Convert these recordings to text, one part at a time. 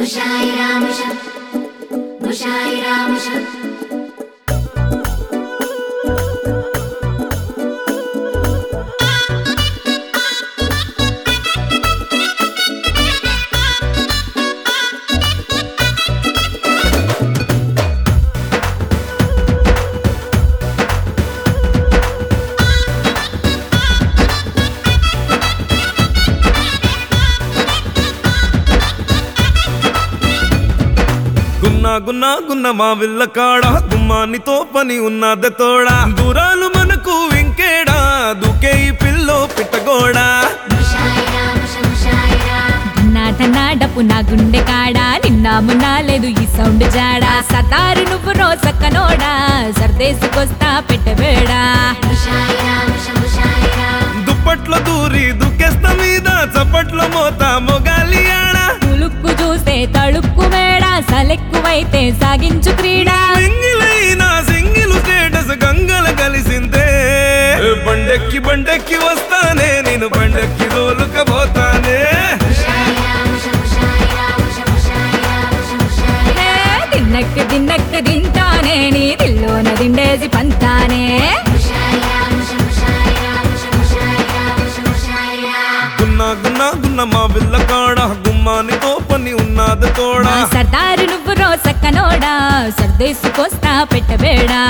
ముషాయి రాముషం ముషాయి రాముషం గున్నా గున్నా గున్న మా విల్ల కాడ గుమ్మానితో పని ఉన్నద తోడా దూరాలు మనకు ఇంకేడా దుకే ఈ పిల్లో పిట్టగోడా ముషాయి రాముషం ముషాయి రా నాట నాడపు నా గుండె కాడా నిన్నా మున్నా లేదు ఈ సౌండ్ జాడా సతారు నువ్వు రోసక్కనోడా సర్దేసుకొస్తా పెట్టబేడా ముషాయి రాముషం ముషాయి రా దుప్పట్లో దూరి దుక్కేస్త మీద చప్పట్లో మోత మొగాలి ఆడా పులుక్కు చూస్తే తళుక్కు మేడా సలెక్కువైతే సాగించు క్రీడా సింగిలైన సింగిల్ స్టేటస్ గంగల కలిసిందే బండెక్కి బండెక్కి వస్తానే నేను బండెక్కి దోలుకపోతానే ముషాయి రాముషం ముషాయి రాముషం ముషాయి రాముషం ముషాయి హే, తిన్నక్క తిన్నక్క తింటానే నీ దిల్లోన దిండేసి పంతానే ముషాయి రాముషం ముషాయి రాముషం ముషాయి రాముషం ముషాయి రా గున్నా గున్నా గున్న మా విల్ల కాడ గుమ్మానితో పని ఉన్నది తోడా నా సర్దారు నువ్వు రోసక్కనోడా సర్దేసుకొస్తా పెట్టబేడా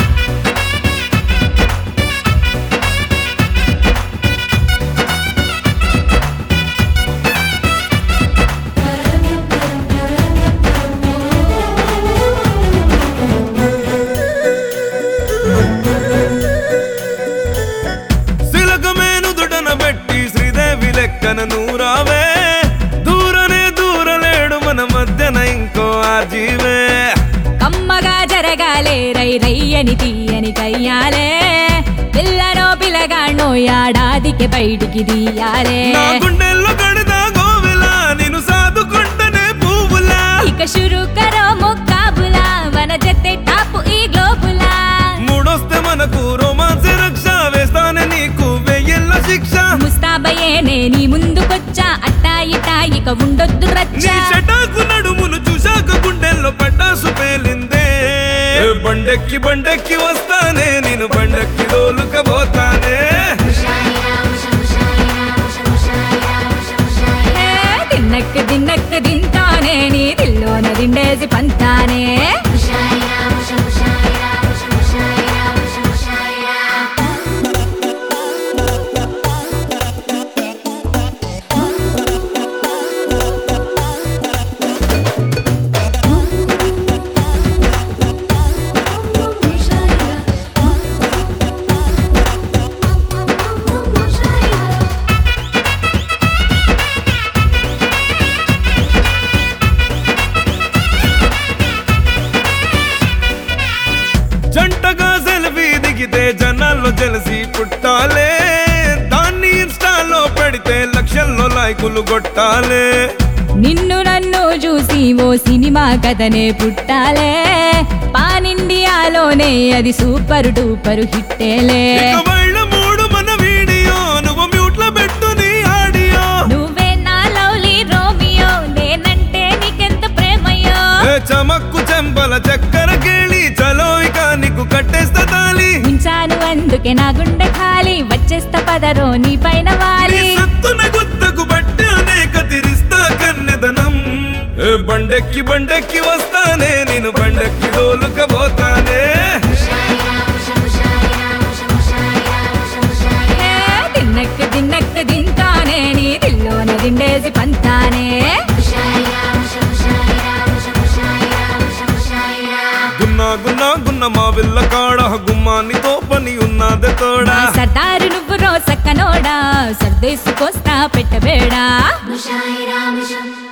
సిలకమేను దుడన బెట్టి శ్రీదేవి లెక్కన నూరావే దూరనే దూరలేడు మన మధ్యన ఇంకో ఆజీవే కమ్మగా జరగాలే రై రయ్యని తీయని కయ్యాలే పిల్లనో పిల్లగాణో ఏడాదికి బయటికి తీయాలే నా గుండెల్లో కడదా గోవిలా నేను సాదుకుంటనే పువ్వులా ఇక షురు కరో ముక్కాబులా మన జతే టాపు ఈ గ్లోబులా మూడొస్తే మనకు రోమాన్స్ రక్ష వేస్తానే నీకు వెయ్యిళ్ళ శిక్ష ముస్తాబయ్యేనే నీ ముందుకొచ్చా అట్టా ఇటా ఇక ఉండొద్దు నీ రచ్చ చెటాకు నడుమును చూశాక గుండెల్లో పట్టాసు పేలిందే బండెక్కి బండెక్కి వస్తానే నేను బండెక్కి దోలుకపోతానే ముషాయి రాముషం ముషాయి రాముషం ముషాయి రాముషం ముషాయి హే, తిన్నక్క తిన్నక్క తింటానే నీ దిల్లోన దిండేసి పంతానే ముషాయి రాముషం ముషాయి రాముషం ముషాయి రాముషం ముషాయి రా జంటగా సెల్ఫీ దిగితే జనాల్లో జలసి పుట్టాలే దాన్ని ఇన్స్టాలో పెడితే లక్షల్లో లైకులు కొట్టాలే నిన్ను నన్ను చూసి ఓ సినిమా కథనే పుట్టాలే పాన్ ఇండియాలోనే అది సూపర్ డూపర్ హిట్టేలే ఇక వాళ్ళ మూడు మన వీడియో నువ్వు మ్యూట్ లో పెట్టు నీ ఆడియో నువ్వే నా లవ్లీ రోమియో నేనంటే నీకెంత ప్రేమయో ఏ చమక్కు చెంపల చక్కెర కేళి చలో ఇక నీకు కట్టేస్తా తాలి ఉంచాను అందుకే నా గుండె ఖాళీ వచ్చేస్తా పదరో నీ పైన నీ వాలి సత్తున గుత్తకు బట్టి అనేక తిరిస్తా కన్నెదనం ఏ బండెక్కి బండెక్కి వస్తానే నేను బండెక్కి దోలుకపోతానే ముషాయి రాముషం ముషాయి రాముషం ముషాయి రాముషం ముషాయి హే, తిన్నక్క తిన్నక్క తింటానే నీ దిల్లోన దిండేసి పంతానే ముషాయి రాముషం ముషాయి రాముషం ముషాయి రాముషం ముషాయి రా గున్నా గున్నా గున్న మా విల్ల కాడ గుమ్మానితో పని ఉన్నది తోడా నా సర్దారు నువ్వు రోసక్కనోడా సర్దేసుకొస్తా పెట్టబేడా ముషాయి రాముషం